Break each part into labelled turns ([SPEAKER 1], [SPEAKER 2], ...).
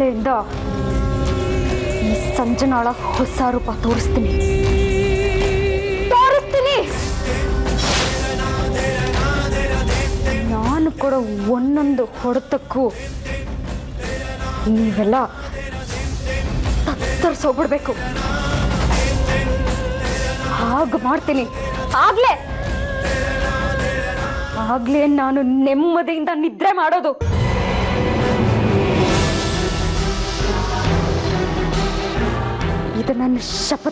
[SPEAKER 1] ನಾಳೆಯಿಂದ ಈ ಸಂಜನಾಳ ಹೊಸ ರೂಪ ತೋರಿಸ್ತೀನಿ ತೋರಿಸ್ತೀನಿ ನಾನು ಕೊಡೋ ಒಂದೊಂದು ಹೊಡೆತಕ್ಕೂ ನೀವೆಲ್ಲ ತತ್ತರಿಸೋಗ್ಬಿಡ್ಬೇಕು ಹಾಗೆ ಮಾಡ್ತೀನಿ ಆಗ್ಲೇ ಆಗ್ಲೇ ನಾನು ನೆಮ್ಮದಿಯಿಂದ ನಿದ್ರೆ ಮಾಡೋದು ಇದು ನನ್ನ ಶಪಥ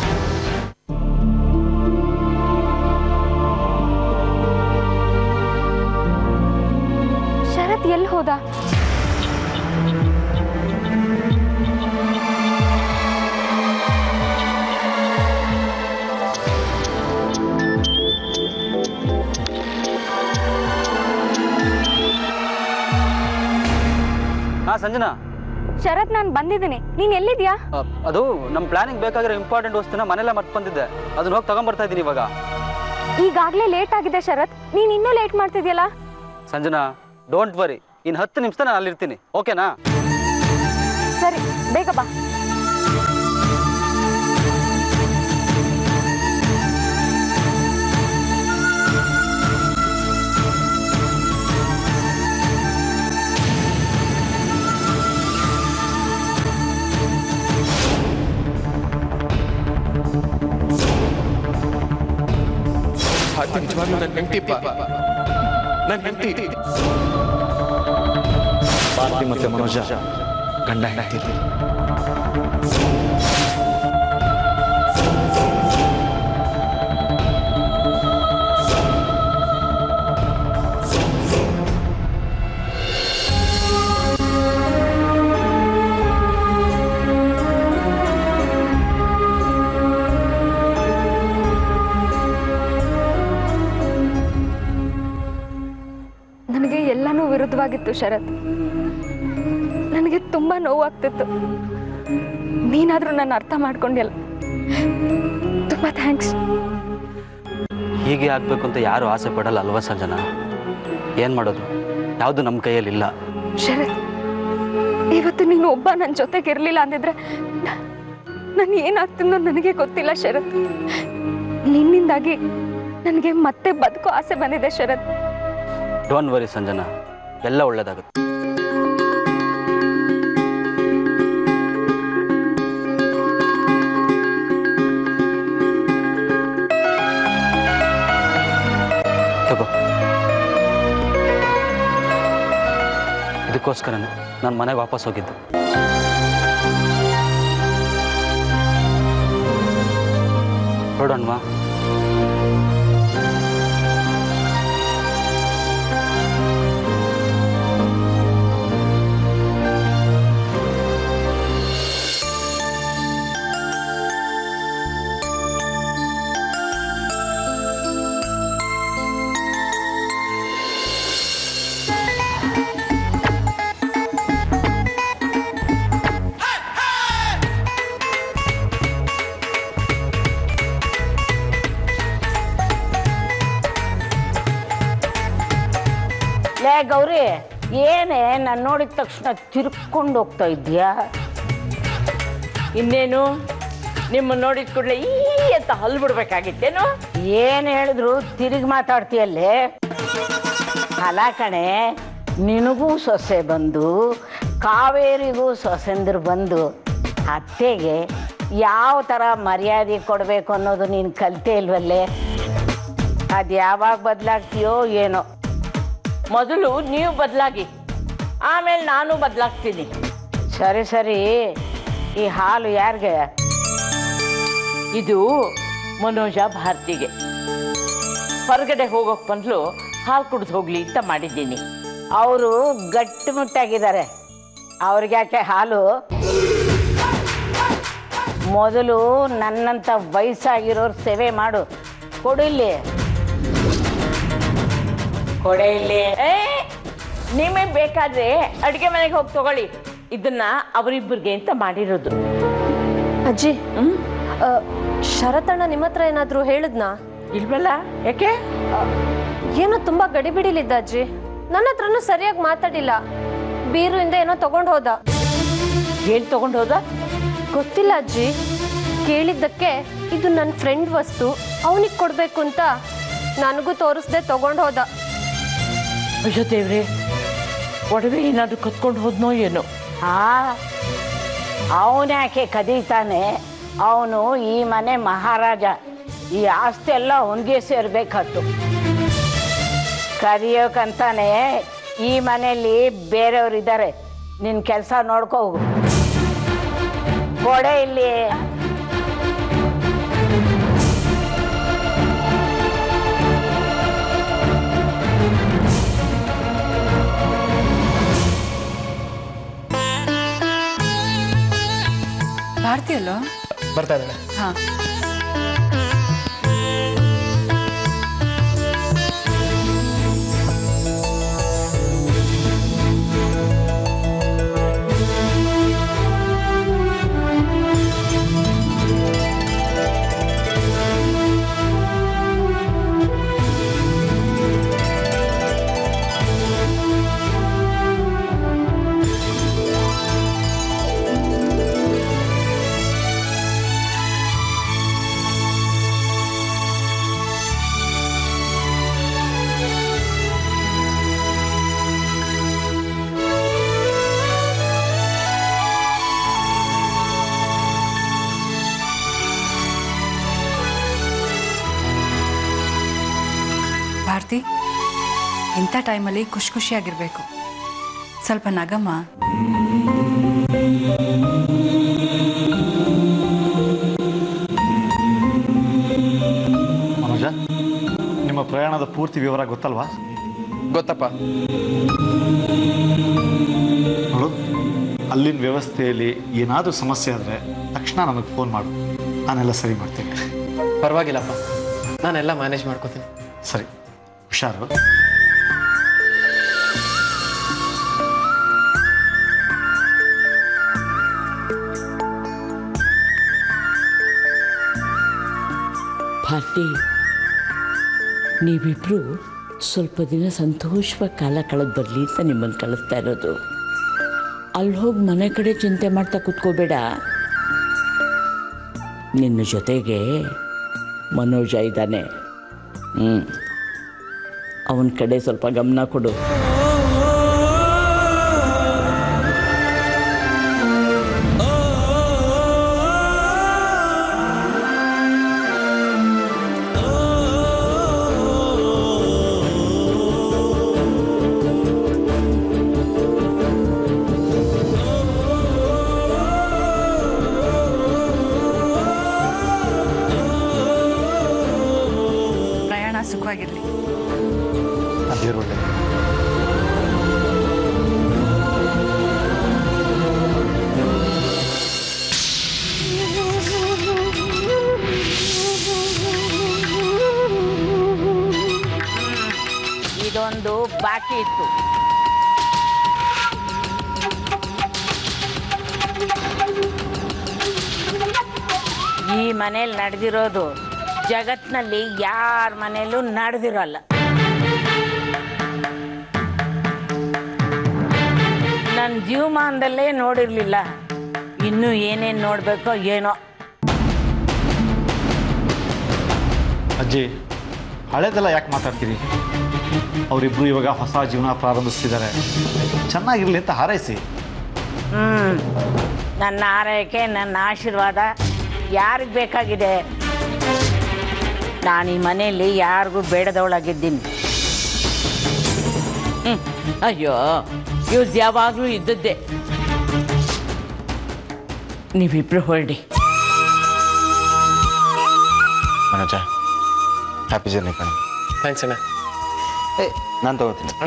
[SPEAKER 1] ಶರತ್ ಎಲ್ಲಿ ಹೋದ
[SPEAKER 2] ಹಾ ಸಂಜನಾ
[SPEAKER 1] ಶರತ್ ನಾನು ಬಂದಿದ್ದೀನಿ ನೀನ್ ಎಲ್ಲಿದ್ಯಾ
[SPEAKER 2] ಅ, ಅದು ನಮ್ಮ ಪ್ಲಾನಿಂಗ್ ಬೇಕಾಗಿರೋ ಇಂಪಾರ್ಟೆಂಟ್ ವಸ್ತುನ ಮನೆಯಲ್ಲ ಮರ್ತು ಬಂದಿದ್ದೆ ಅದನ್ನ ಹೋಗಿ ತಗೊಂಬರ್ತಾ ಇದ್ದೀನಿ ಇವಾಗ
[SPEAKER 1] ಈಗಾಗ್ಲೇ ಲೇಟ್ ಆಗಿದೆ ಶರತ್ ನೀನ್ ಇನ್ನೂ ಲೇಟ್ ಮಾಡ್ತಿದ್ಯಲ್ಲ
[SPEAKER 2] ಸಂಜನಾ ಡೋಂಟ್ ವರಿ ಇನ್ನು ಹತ್ತು ನಿಮಿಷ ನಾನು ಅಲ್ಲಿರ್ತೀನಿ ಓಕೆನಾ
[SPEAKER 1] ಸರಿ ಬೇಗ ಬಾ
[SPEAKER 3] ಅದು ನಿಜವಾಗ್ಲೂ ನನ್ನ ಹೆಂಡತಿಪ್ಪ ನನ್ನ ಹೆಂಡತಿ
[SPEAKER 4] ಭಾರತಿ ಮತ್ತೆ ಮನೋಜ ಗಂಡ ಹೆಂಡತಿ
[SPEAKER 1] ನನಗೆ ಎಲ್ಲನೂ ವಿರುದ್ಧವಾಗಿತ್ತು ಶರತ್ ನನಗೆ ತುಂಬಾ ನೋವಾಗ್ತಿತ್ತು ನೀನಾದ್ರೂ ನನ್ನ ಅರ್ಥ ಮಾಡ್ಕೊಂಡಿಲ್ಲ ತುಂಬಾ ಥ್ಯಾಂಕ್ಸ್
[SPEAKER 2] ಹೀಗೆ ಆಗ್ಬೇಕು ಅಂತ ಯಾರು ಆಸೆ ಪಡಲ್ಲ ಅಲ್ವಾ ಸಂಜನಾ ಏನು ಮಾಡೋದು ಯಾವುದು ನಮ್ಮ ಕೈಯಲ್ಲಿ ಇಲ್ಲ
[SPEAKER 1] ಶರತ್ ಇವತ್ತು ನೀನು ಒಬ್ಬ ನನ್ನ ಜೊತೆಗೆ ಇರಲಿಲ್ಲ ಅಂದಿದ್ರೆ ನಾನು ಏನಾಗ್ತಿದ್ನೋ ನನಗೆ ಗೊತ್ತಿಲ್ಲ ಶರತ್ ನಿನ್ನಿಂದಾಗಿ ನನಗೆ ಮತ್ತೆ ಬದುಕೋ ಆಸೆ ಬಂದಿದೆ ಶರತ್
[SPEAKER 2] ಡೋಂಟ್ ವರಿ ಸಂಜನಾ ಎಲ್ಲ ಒಳ್ಳೇದಾಗುತ್ತೆ ತಗೋ ಇದಕ್ಕೋಸ್ಕರನೇ ನಾನು ಮನೆಗೆ ವಾಪಸ್ ಹೋಗಿದ್ದು ಹೊರಡೋಣವಾ
[SPEAKER 5] ಲೇ ಗೌರಿ ಏನೇ ನಾನು ನೋಡಿದ ತಕ್ಷಣ ತಿರ್ಕೊಂಡು ಹೋಗ್ತಾ ಇದ್ಯಾ
[SPEAKER 6] ಇನ್ನೇನು ನಿಮ್ಮ ನೋಡಿದ ಕೂಡಲೇ ಈ ಅಂತ ಹಲ್ ಬಿಡ್ಬೇಕಾಗಿತ್ತೇನು
[SPEAKER 5] ಏನ್ ಹೇಳಿದ್ರು ತಿರುಗಿ ಮಾತಾಡ್ತೀಯಲ್ಲೇ ಅಲ ಕಣೆ ನಿನಗೂ ಸೊಸೆ ಬಂದು ಕಾವೇರಿಗೂ ಸೊಸೆಂದ್ರು ಬಂದು ಅತ್ತೆಗೆ ಯಾವ ಥರ ಮರ್ಯಾದೆ ಕೊಡಬೇಕು ಅನ್ನೋದು ನೀನು ಕಲ್ತೇ ಇಲ್ವಲ್ಲೇ ಅದು ಯಾವಾಗ ಬದಲಾಗ್ತೀಯೋ ಏನೋ
[SPEAKER 6] ಮೊದಲು ನೀವು ಬದಲಾಗಿ ಆಮೇಲೆ ನಾನು ಬದಲಾಗ್ತೀನಿ
[SPEAKER 5] ಸರಿ ಸರಿ ಈ ಹಾಲು ಯಾರಿಗೆ
[SPEAKER 6] ಇದು ಮನೋಜ ಭಾರತಿಗೆ ಹೊರಗಡೆ ಹೋಗೋಕ್ ಬಂದ್ಲು ಹಾಲು ಕುಡಿದು ಹೋಗ್ಲಿ ಅಂತ ಮಾಡಿದ್ದೀನಿ
[SPEAKER 5] ಅವರು ಗಟ್ಟಿಮುಟ್ಟಾಗಿದ್ದಾರೆ ಅವ್ರಿಗೆ ಯಾಕೆ ಹಾಲು ಮೊದಲು ನನ್ನಂಥ ವಯಸ್ಸಾಗಿರೋರು ಸೇವೆ ಮಾಡು ಕೊಡಿಲ್ಲಿ ಕೊಡೆ ಇಲ್ಲಿ
[SPEAKER 6] ಏ ನಿಮಗೆ ಬೇಕಾದ್ರೆ ಅಡುಗೆ ಮನೆಗೆ ಹೋಗಿ ತಗೊಳ್ಳಿ ಇದನ್ನ ಅವರಿಬ್ಬರಿಗೆ ಅಂತ ಮಾಡಿರೋದು
[SPEAKER 7] ಅಜ್ಜಿ ಆ, ಶರತಣ್ಣ ನಿಮ್ಮ ಹತ್ರ ಏನಾದರೂ ಹೇಳಿದ್ನಾ
[SPEAKER 6] ಇಲ್ವಲ್ಲ ಯಾಕೆ
[SPEAKER 7] ಏನೋ ತುಂಬಾ ಗಡಿಬಿಡಿಲಿದ್ದ ಅಜ್ಜಿ ನನ್ನ ಹತ್ರನೂ ಸರಿಯಾಗಿ ಮಾತಾಡಿಲ್ಲ ಬೀರುಯಿಂದ ಏನೋ ತಗೊಂಡು ಹೋದ
[SPEAKER 6] ಏನ್ ತಗೊಂಡು ಹೋದ
[SPEAKER 7] ಗೊತ್ತಿಲ್ಲ ಅಜ್ಜಿ ಕೇಳಿದ್ದಕ್ಕೆ ಇದು ನನ್ನ ಫ್ರೆಂಡ್ ವಸ್ತು ಅವನಿಗೆ ಕೊಡಬೇಕು ಅಂತ ನನಗೂ ತೋರಿಸ್ದೆ ತಗೊಂಡು ಹೋದ
[SPEAKER 6] ಅಯ್ಯೋ ದೇವ್ರೆ ಒಡವೆ ಏನಾದ್ರು ಕತ್ಕೊಂಡು ಹೋದ್ನೋ ಏನೋ
[SPEAKER 5] ಹಾ ಅವನ್ಯಾಕೆ ಕದೀತಾನೆ ಅವನು ಈ ಮನೆ ಮಹಾರಾಜ ಈ ಆಸ್ತಿ ಎಲ್ಲ ಅವನಿಗೆ ಸೇರ್ಬೇಕತ್ತು ಕದಿಯೋಕಂತಾನೆ ಈ ಮನೆಯಲ್ಲಿ ಬೇರೆಯವ್ರು ಇದ್ದಾರೆ ನಿನ್ನ ಕೆಲಸ ನೋಡ್ಕೋ ಹೋಗು ಕೊಡೆ ಇಲ್ಲಿ
[SPEAKER 8] ಭಾರತಿ ಅಲ್ಲೋ
[SPEAKER 3] ಬರ್ತಾ ಇದ್ದಾಳೆ
[SPEAKER 8] ಹಾ ಭಾರತಿ ಇಂಥ ಟೈಮಲ್ಲಿ ಖುಷಿ ಖುಷಿಯಾಗಿರ್ಬೇಕು ಸ್ವಲ್ಪ ನಗಮ್ಮ
[SPEAKER 4] ಮನೋಜ ನಿಮ್ಮ ಪ್ರಯಾಣದ ಪೂರ್ತಿ ವಿವರ ಗೊತ್ತಲ್ವಾ
[SPEAKER 3] ಗೊತ್ತಪ್ಪ
[SPEAKER 4] ನೋಡು ಅಲ್ಲಿನ ವ್ಯವಸ್ಥೆಯಲ್ಲಿ ಏನಾದರೂ ಸಮಸ್ಯೆ ಆದರೆ ತಕ್ಷಣ ನನಗೆ ಫೋನ್ ಮಾಡು ನಾನೆಲ್ಲ ಸರಿ ಮಾಡ್ತೀನಿ
[SPEAKER 3] ಪರವಾಗಿಲ್ಲಪ್ಪ ನಾನೆಲ್ಲ ಮ್ಯಾನೇಜ್ ಮಾಡ್ಕೋತೀನಿ
[SPEAKER 4] ಸರಿ ಹುಷಾರು
[SPEAKER 5] ಭಾರತಿ ನೀವಿಬ್ರು ಸ್ವಲ್ಪ ದಿನ ಸಂತೋಷವಾಗಿ ಕಾಲ ಕಳೆದು ಬರಲಿ ಅಂತ ನಿಮ್ಮನ್ನು ಕಳಿಸ್ತಾ ಇರೋದು ಅಲ್ಲಿ ಹೋಗಿ ಮನೆ ಕಡೆ ಚಿಂತೆ ಮಾಡ್ತಾ ಕೂತ್ಕೋಬೇಡ ನಿನ್ನ ಜೊತೆಗೆ ಮನೋಜ ಇದ್ದಾನೆ ಹ್ಞೂ ಅವನ ಕಡೆ ಸ್ವಲ್ಪ ಗಮನ ಕೊಡು
[SPEAKER 8] ಪ್ರಯಾಣ ಸುಖವಾಗಿರ್ಲಿ
[SPEAKER 4] ಅದೇ ಒಳ್ಳೆ
[SPEAKER 5] ಇದೊಂದು ಬಾಕಿ ಇತ್ತು ಈ ಮನೇಲಿ ನಡೆದಿರೋದು ಜಗತ್ನಲ್ಲಿ ಯಾರ ಮನೆಯಲ್ಲೂ ನಡೆದಿರಲ್ಲ ನನ್ನ ಜೀವಮಾನದಲ್ಲೇ ನೋಡಿರ್ಲಿಲ್ಲ ಇನ್ನೂ ಏನೇನು ನೋಡಬೇಕೋ ಏನೋ
[SPEAKER 4] ಅಜ್ಜಿ ಹಳೇದೆಲ್ಲ ಯಾಕೆ ಮಾತಾಡ್ತೀರಿ ಅವರಿಬ್ರು ಇವಾಗ ಹೊಸ ಜೀವನ ಪ್ರಾರಂಭಿಸ್ತಿದ್ದಾರೆ ಚೆನ್ನಾಗಿರ್ಲಿ ಅಂತ ಹಾರೈಸಿ
[SPEAKER 5] ಹ್ಮ್ ನನ್ನ ಆರೈಕೆ ನನ್ನ ಆಶೀರ್ವಾದ ಯಾರಿಗೆ ಬೇಕಾಗಿದೆ ನಾನು ಈ ಮನೆಯಲ್ಲಿ ಯಾರಿಗೂ ಬೇಡದವಳಾಗಿದ್ದೀನಿ ಹ್ಮ್ ಅಯ್ಯೋ ಇವ್ರದ್ದು ಯಾವಾಗಲೂ ಇದ್ದದ್ದೇ ನೀವಿಬ್ರು ಹೊರಡಿ
[SPEAKER 2] ಮನೋಜ ಹ್ಯಾಪಿ ಜರ್ನಿ ಕಣ
[SPEAKER 3] ಥ್ಯಾಂಕ್ಸ್ ಅಣ್ಣ
[SPEAKER 2] ಏ ನಾನು ತಗೋತೀನಿ
[SPEAKER 3] ಅಣ್ಣ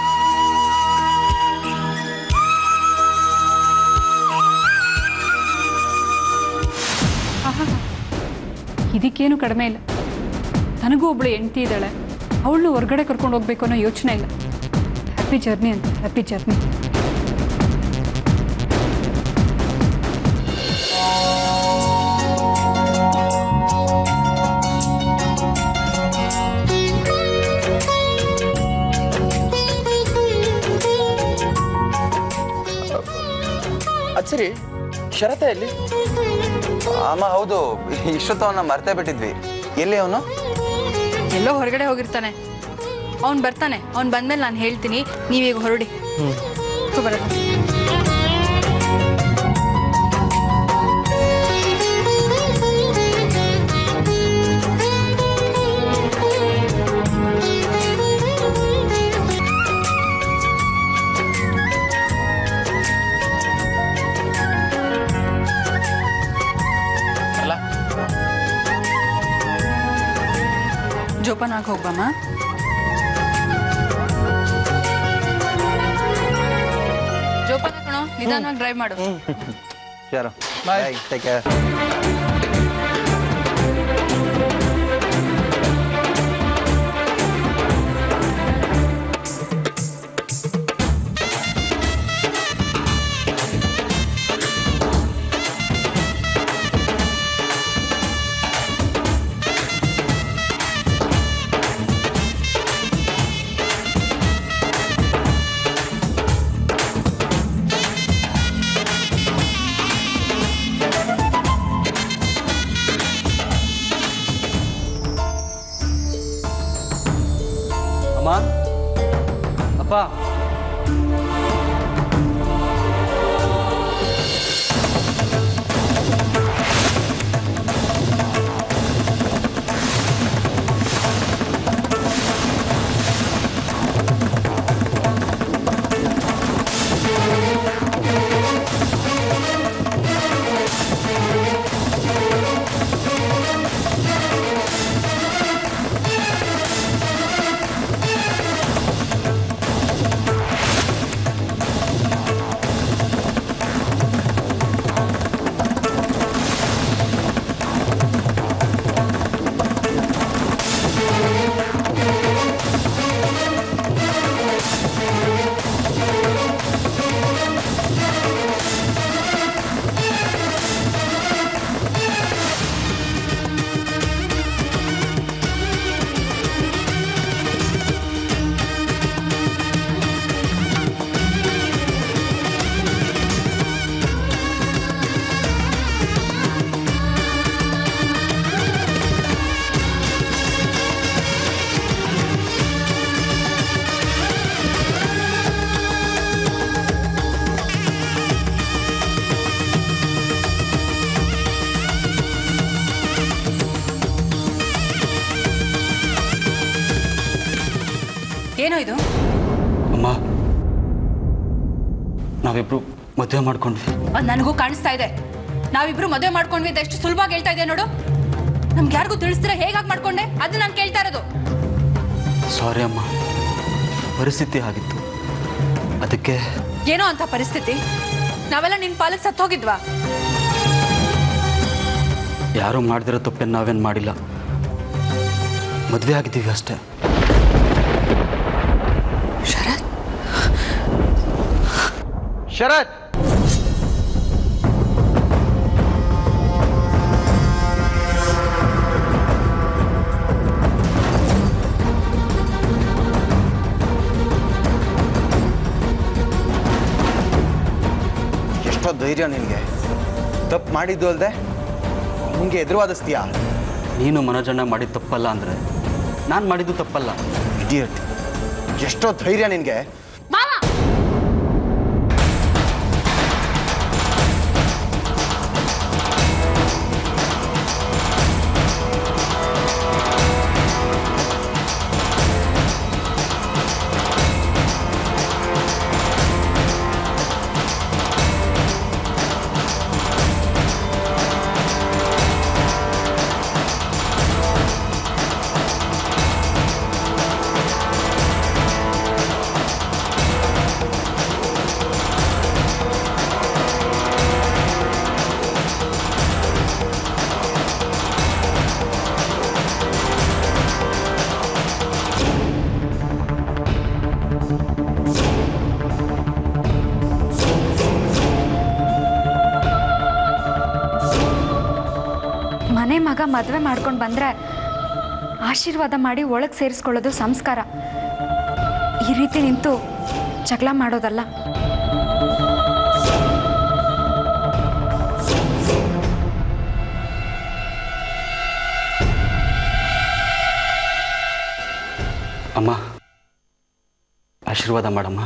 [SPEAKER 8] ಇದಕ್ಕೇನು ಕಡಿಮೆ ಇಲ್ಲ ನನಗೂ ಒಬ್ಳು ಹೆಂಡ್ತಿ ಇದ್ದಾಳೆ ಅವಳು ಹೊರಗಡೆ ಕರ್ಕೊಂಡು ಹೋಗ್ಬೇಕು ಅನ್ನೋ ಯೋಚನೆ ಇಲ್ಲ ಹ್ಯಾಪಿ ಜರ್ನಿ ಅಂತ ಹ್ಯಾಪಿ ಜರ್ನಿ
[SPEAKER 3] ಅದು ಸರಿ ಶರತ ಎಲ್ಲಿ
[SPEAKER 9] ಅಮ್ಮ ಹೌದು ಇಷ್ಟೊತ್ತು ಅವನ್ನ ಮರ್ತೇ ಬಿಟ್ಟಿದ್ವಿ ಎಲ್ಲಿ ಅವನು
[SPEAKER 8] ಎಲ್ಲೋ ಹೊರಗಡೆ ಹೋಗಿರ್ತಾನೆ ಅವ್ನು ಬರ್ತಾನೆ ಅವ್ನು ಬಂದ್ಮೇಲೆ ನಾನು ಹೇಳ್ತೀನಿ ನೀವೀಗ ಹೊರಡಿ ಬರೋದು
[SPEAKER 3] ಅಲ್ಲ
[SPEAKER 8] ಜೋಪಾನಾಗಿ ಹೋಗ್ಬಮ್ಮ ಜೋಪಾನ ಕಣೋ ನಿಧಾನವಾಗಿ ಡ್ರೈವ್ ಮಾಡು
[SPEAKER 9] ಯಾರು ಬಾಯ್ ಟೇಕ್ ಕೇರ್
[SPEAKER 2] ಅಮ್ಮ ಅಪ್ಪ
[SPEAKER 8] ಏನೋ ಇದು
[SPEAKER 2] ಅಮ್ಮ ನಾವಿಬ್ರು ಮದುವೆ ಮಾಡ್ಕೊಂಡ್ವಿ
[SPEAKER 8] ಅದು ನನಗೂ ಕಾಣಿಸ್ತಾ ಇದೆ ನಾವಿಬ್ರು ಮದುವೆ ಮಾಡ್ಕೊಂಡ್ವಿ ಅಂತ ಎಷ್ಟು ಸುಲಭವಾಗಿ ಹೇಳ್ತಾ ಇದೆ ನೋಡು ನಮ್ಗೆ ಯಾರಿಗೂ ತಿಳಿಸ್ತೀರಾ ಹೇಗಾಗಿ ಮಾಡ್ಕೊಂಡೆ ಅದು ನಾನು ಕೇಳ್ತಾ ಇರೋದು
[SPEAKER 2] ಸಾರಿ ಅಮ್ಮ ಪರಿಸ್ಥಿತಿ ಆಗಿತ್ತು ಅದಕ್ಕೆ
[SPEAKER 8] ಏನೋ ಅಂತ ಪರಿಸ್ಥಿತಿ ನಾವೆಲ್ಲ ನಿನ್ನ ಪಾಲಕ್ ಸತ್ತೋಗಿದ್ವಾ
[SPEAKER 2] ಯಾರೂ ಮಾಡ್ದಿರೋ ತಪ್ಪೇನು ನಾವೇನು ಮಾಡಿಲ್ಲ ಮದುವೆ ಆಗಿದ್ದೀವಿ ಅಷ್ಟೇ
[SPEAKER 8] ಶರತ್
[SPEAKER 9] ಶರತ್ ಎಷ್ಟೋ ಧೈರ್ಯ ನಿನಗೆ ತಪ್ಪು ಮಾಡಿದ್ದು ಅಲ್ಲದೆ ನಿಮಗೆ ಎದುರುವಾದಿಸ್ತೀಯಾ
[SPEAKER 2] ನೀನು ಮನೋಜಣ್ಣ ಮಾಡಿದ ತಪ್ಪಲ್ಲ ಅಂದರೆ ನಾನು ಮಾಡಿದ್ದು ತಪ್ಪಲ್ಲ
[SPEAKER 9] ಇಡಿಯಟ್ ಎಷ್ಟೋ ಧೈರ್ಯ ನಿನಗೆ
[SPEAKER 1] ಮನೆ ಮಗ ಮದುವೆ ಮಾಡ್ಕೊಂಡು ಬಂದ್ರೆ ಆಶೀರ್ವಾದ ಮಾಡಿ ಒಳಗೆ ಸೇರಿಸ್ಕೊಳ್ಳೋದು ಸಂಸ್ಕಾರ ಈ ರೀತಿ ನಿಂತು ಜಗಳ ಮಾಡೋದಲ್ಲ
[SPEAKER 2] ಅಮ್ಮ ಆಶೀರ್ವಾದ ಮಾಡಮ್ಮ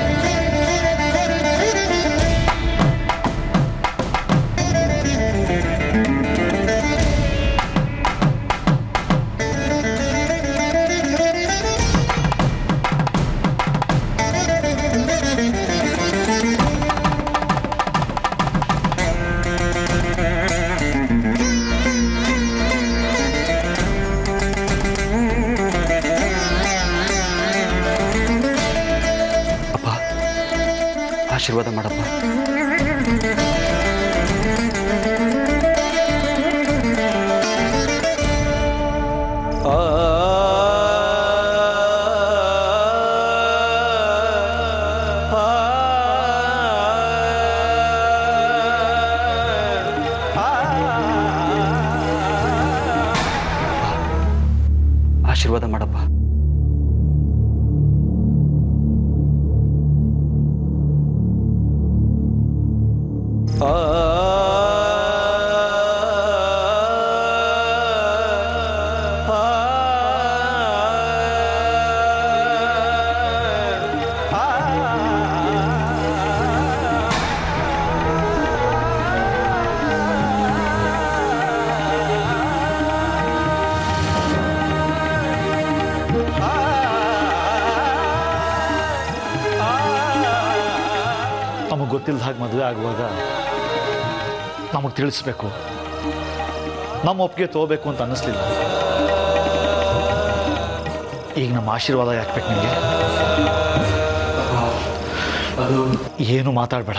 [SPEAKER 2] ಅಪ್ಪ ಆಶೀರ್ವಾದ ಮಾಡಪ್ಪ ಆಶೀರ್ವಾದ ಮಾಡಪ್ಪ
[SPEAKER 4] ನಮಗೆ ಗೊತ್ತಿಲ್ಲದ ಹಾಗೆ ಮದುವೆ ಆಗುವಾಗ ನಮಗೆ ತಿಳಿಸ್ಬೇಕು ನಮ್ಮ ಒಪ್ಪಿಗೆ ತಗೋಬೇಕು ಅಂತ ಅನ್ನಿಸ್ಲಿಲ್ಲ ಈಗ ನಮ್ಮ ಆಶೀರ್ವಾದ ಯಾಕೆ ಬೇಕು ನಿಮಗೆ
[SPEAKER 2] ಅದು
[SPEAKER 4] ಏನು ಮಾತಾಡಬೇಡ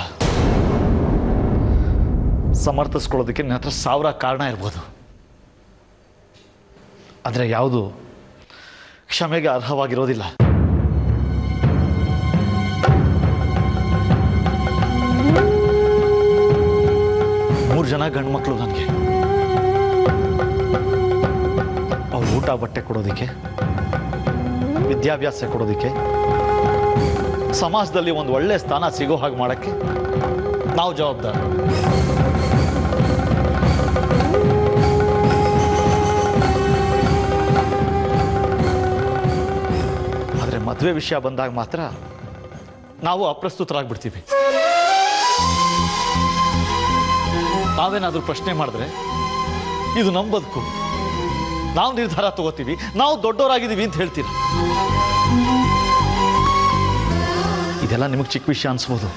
[SPEAKER 4] ಸಮರ್ಥಿಸ್ಕೊಳ್ಳೋದಕ್ಕೆ ನನ್ನ ಹತ್ರ ಸಾವಿರ ಕಾರಣ ಇರ್ಬೋದು ಆದರೆ ಯಾವುದು ಕ್ಷಮೆಗೆ ಅರ್ಹವಾಗಿರೋದಿಲ್ಲ ಮೂರು ಜನ ಗಂಡು ಮಕ್ಕಳು ನನಗೆ ಅವ್ರು ಊಟ ಬಟ್ಟೆ ಕೊಡೋದಕ್ಕೆ ವಿದ್ಯಾಭ್ಯಾಸ ಕೊಡೋದಕ್ಕೆ ಸಮಾಜದಲ್ಲಿ ಒಂದು ಒಳ್ಳೆ ಸ್ಥಾನ ಸಿಗೋ ಹಾಗೆ ಮಾಡೋಕ್ಕೆ ನಾವು ಜವಾಬ್ದಾರ ಆದರೆ ಮದುವೆ ವಿಷಯ ಬಂದಾಗ ಮಾತ್ರ ನಾವು ಅಪ್ರಸ್ತುತರಾಗ್ಬಿಡ್ತೀವಿ ನಾವೇನಾದರೂ ಪ್ರಶ್ನೆ ಮಾಡಿದ್ರೆ ಇದು ನಮ್ಮ ಬದುಕು ನಾವು ನಿರ್ಧಾರ ತಗೋತೀವಿ ನಾವು ದೊಡ್ಡವರಾಗಿದ್ದೀವಿ ಅಂತ ಹೇಳ್ತೀರ ಇದೆಲ್ಲ ನಿಮಗೆ ಚಿಕ್ಕ ವಿಷಯ ಅನ್ಸ್ಬೋದು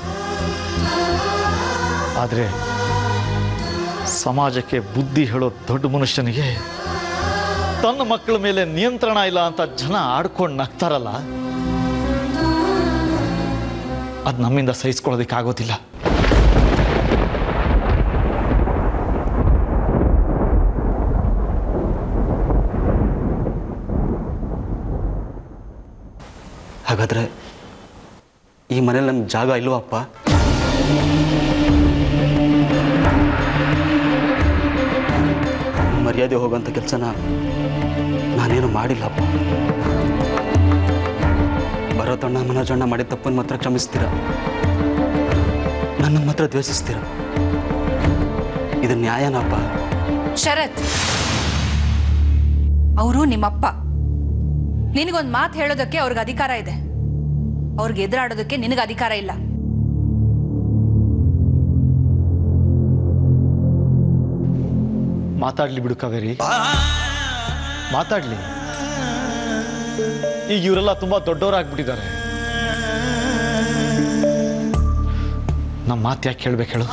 [SPEAKER 4] ಆದರೆ ಸಮಾಜಕ್ಕೆ ಬುದ್ಧಿ ಹೇಳೋ ದೊಡ್ಡ ಮನುಷ್ಯನಿಗೆ ತನ್ನ ಮಕ್ಕಳ ಮೇಲೆ ನಿಯಂತ್ರಣ ಇಲ್ಲ ಅಂತ ಜನ ಆಡ್ಕೊಂಡು ನಗ್ತಾರಲ್ಲ ಅದು ನಮ್ಮಿಂದ ಸಹಿಸ್ಕೊಳ್ಳೋದಕ್ಕಾಗೋದಿಲ್ಲ
[SPEAKER 2] ಹಾಗಾದ್ರೆ ಈ ಮನೇಲಿ ನಮ್ಗೆ ಜಾಗ ಇಲ್ವಾ ಅಪ್ಪ ಮರ್ಯಾದೆ ಹೋಗೋಂಥ ಕೆಲಸನ ನಾನೇನು ಮಾಡಿಲ್ಲಪ್ಪ ಭರತಣ್ಣ ಮನೋಜಣ್ಣ ಮಾಡಿದ ತಪ್ಪನ್ನು ಮಾತ್ರ ಕ್ಷಮಿಸ್ತೀರ ನನ್ನ ಮಾತ್ರ ದ್ವೇಷಿಸ್ತೀರ ಇದು ನ್ಯಾಯನಪ್ಪ
[SPEAKER 10] ಶರತ್ ಅವರು ನಿಮ್ಮಪ್ಪ ನಿನಗೊಂದು ಮಾತು ಹೇಳೋದಕ್ಕೆ ಅವ್ರಿಗೆ ಅಧಿಕಾರ ಇದೆ ಅವ್ರಿಗೆ ಎದುರಾಡೋದಕ್ಕೆ ನಿನಗೆ ಅಧಿಕಾರ ಇಲ್ಲ
[SPEAKER 4] ಮಾತಾಡ್ಲಿ ಬಿಡು ಕಾವೇರಿ ಮಾತಾಡ್ಲಿ ಈಗ ಇವರೆಲ್ಲ ತುಂಬಾ ದೊಡ್ಡವರಾಗ್ಬಿಟ್ಟಿದ್ದಾರೆ ನಮ್ಮ ಮಾತು ಯಾಕೆ ಕೇಳ್ಬೇಕು ಹೇಳು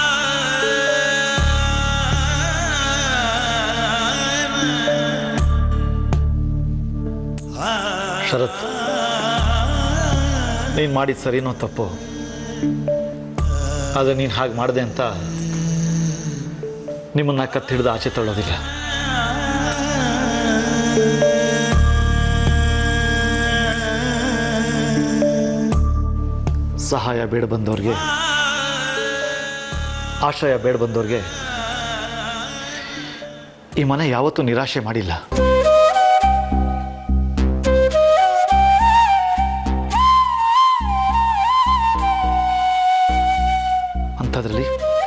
[SPEAKER 4] ಶರತ್ ನೀನು ಮಾಡಿದ ಸರಿನೋ ತಪ್ಪು ಆದರೆ ನೀನು ಹಾಗೆ ಮಾಡಿದೆ ಅಂತ ನಿಮ್ಮನ್ನ ಕತ್ತಿ ಹಿಡಿದು ಆಚೆ ತಳ್ಳೋದಿಲ್ಲ ಸಹಾಯ ಬೇಡ ಬಂದವ್ರಿಗೆ ಆಶ್ರಯ ಬೇಡ ಬಂದವ್ರಿಗೆ ಈ ಮನೆ ಯಾವತ್ತೂ ನಿರಾಶೆ ಮಾಡಿಲ್ಲ ಅಂಥದ್ರಲ್ಲಿ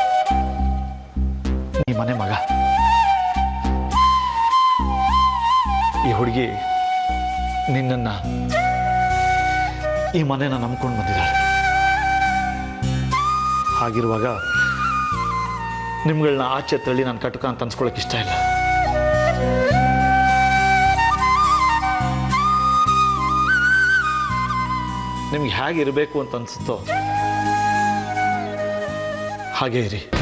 [SPEAKER 4] ಈ ಮನೆ ಮಗ ಈ ಹುಡುಗಿ ನಿನ್ನನ್ನ ಈ ಮನೆನ ನಂಬ್ಕೊಂಡು ಬಂದಿದ್ದಾಳೆ ಹಾಗಿರುವಾಗ ನಿಮ್ಗಳನ್ನ ಆಚೆ ತಳ್ಳಿ ನಾನು ಕಟ್ಕ ಅಂತ ಅನ್ಸ್ಕೊಳಕ್ ಇಷ್ಟ ಇಲ್ಲ ನಿಮ್ಗೆ ಹೇಗಿರಬೇಕು ಅಂತ ಅನ್ಸುತ್ತೋ ಹಾಗೆ ಇರಿ